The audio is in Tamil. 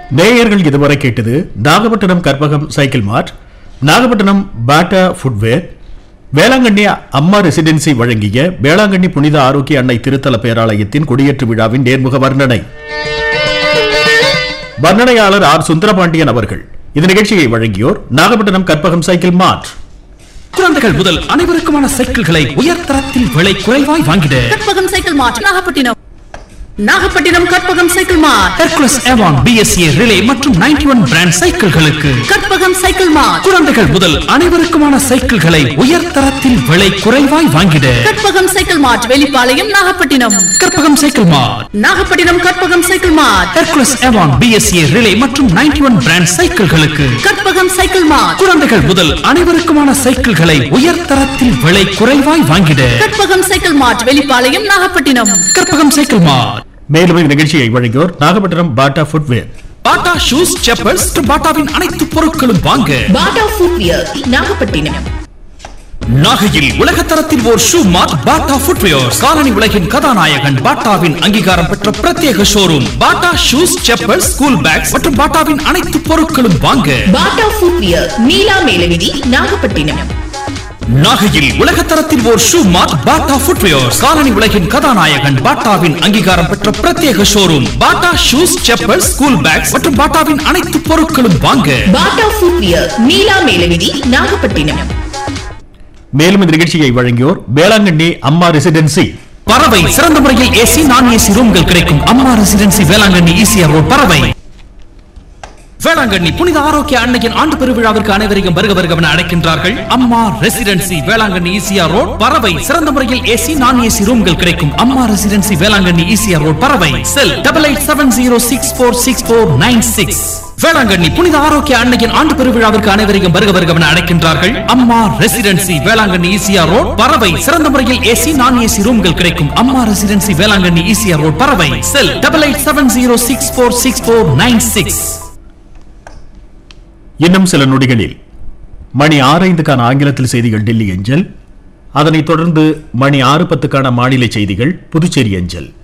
நேயர்கள் இதுவரை கேட்டது Nagapattinam Karpagam cycle mart Nagapattinam Bata footwear Velankanni அம்மா ரெசிடென்சி வழங்கிய வேளாங்கண்ணி புனித ஆரோக்கிய அன்னை திருத்தல பேராலயத்தின் கொடியேற்று விழாவின் நேர்முக வர்ணனை வர்ணனையாளர் ஆர் சுந்தரபாண்டியன் அவர்கள் இந்த நிகழ்ச்சியை வழங்கியோர் நாகப்பட்டினம் கற்பகம் சைக்கிள் மார்ட் குழந்தைகள் முதல் அனைவருக்குமான சைக்கிள்களை உயர்தரத்தில் விலை குறைவாய் வாங்கிட Karpagam cycle mart Nagapattinam Nagapattinam Karpagam cycle mart Hercules Avon BSA Raleigh மற்றும் 91 ஒன் பிராண்ட் சைக்கிள்களுக்கு கற்பகம் சைக்கிள் மார்ட் குழந்தைகள் முதல் அனைவருக்குமான சைக்கிள்களை உயர்தரத்தில் விலை குறைவாய் வாங்கிட Karpagam cycle mart Velipalayam Nagapattinam Karpagam cycle mart Nagapattinam Karpagam cycle mart Hercules Avon BSA Raleigh மற்றும் 91 ஒன் பிராண்ட் சைக்கிள்களுக்கு கற்பகம் சைக்கிள் மார்ட் குழந்தைகள் முதல் அனைவருக்குமான சைக்கிள்களை உயர்தரத்தில் விலை குறைவாய் வாங்கிட Karpagam cycle mart Velipalayam Nagapattinam Karpagam cycle mart மேலும் இந்த நிகழ்ச்சியை வழங்கியோர் நாகப்பட்டினம் பாட்டா ஃபுட்வேர் பாட்டா ஷூஸ் செப்பல்ஸ் பாட்டாவின் அனைத்து பொருட்களும் வாங்க பாட்டா ஃபுட்வியர் நாகப்பட்டினம் நாகையில் உலகத்தரத்தில் ஓர் ஷூ மார்ட் பாட்டா ஃபுட்வேர் காலனி உலகின் கதாநாயகன் பாட்டாவின் அங்கீகாரம் பெற்ற பிரத்யேக ஷோரூம் பாட்டா ஷூஸ் செப்பல் ஸ்கூல் பேக்ஸ் மற்றும் பாட்டாவின் அனைத்து பொருட்களும் வாங்க பாட்டா ஃபுட்வியர் நீலா மேலவிதி நாகப்பட்டினம் நாகையில் உலகத்தரத்தில் ஓர் ஷூ மார்ட் பாட்டா ஃபுட்வேர் காலனி உலகின் கதாநாயகன் பாட்டாவின் அங்கீகாரம் பெற்ற பிரத்யேக ஷோரூம் பாட்டா ஷூஸ் செப்பல் ஸ்கூல் பேக்ஸ் மற்றும் பாட்டாவின் அனைத்து பொருட்களும் வாங்க பாட்டா ஃபுட்வியர் நீலா மேலவிதி நாகப்பட்டினம் மேலும் இந்த நிகழ்ச்சியை வழங்கியோர் வேளாங்கண்ணி அம்மா ரெசிடென்சி பறவை சிறந்த முறையில் ஏசி நான் ஏசி ரூம்கள் கிடைக்கும் அம்மா ரெசிடென்சி வேளாங்கண்ணி ஈசிஆர் ரோட் பறவை வேளாங்கண்ணி புனித ஆரோக்கிய அன்னையின் ஆண்டு பெருவிழாவிற்கு அனைவரையும் வருக வருகவென அழைக்கின்றார்கள் அம்மா ரெசிடென்சி வேளாங்கண்ணி ஈசிஆர் ரோட் பறவை சிறந்த முறையில் ஏசி நான் ஏசி ரூம்கள் கிடைக்கும் அம்மா ரெசிடென்சி வேளாங்கண்ணி ஈசிஆர் ரோட் பறவை cell double eight seven zero six four six four nine six Velankanni புனித ஆரோக்கிய அன்னையின் ஆண்டு பெருவிழாவிற்கு அனைவரையும் வருக வருகவென அழைக்கின்றார்கள் அம்மா ரெசிடென்சி வேளாங்கண்ணி ஈசிஆர் ரோட் பறவை சிறந்த முறையில் ஏசி நான் ஏசி ரூம்கள் கிடைக்கும் அம்மா ரெசிடென்சி வேளாங்கண்ணி ஈசிஆர் ரோட் பறவை cell double eight seven zero six four six four nine six இன்னும் சில நொடிகளில் மணி ஆரைந்துக்கான ஆங்கிலத்தில் செய்திகள் டெல்லி அஞ்சல் அதனைத் தொடர்ந்து மணி ஆறு பத்துக்கான மாநில செய்திகள் புதுச்சேரி அஞ்சல்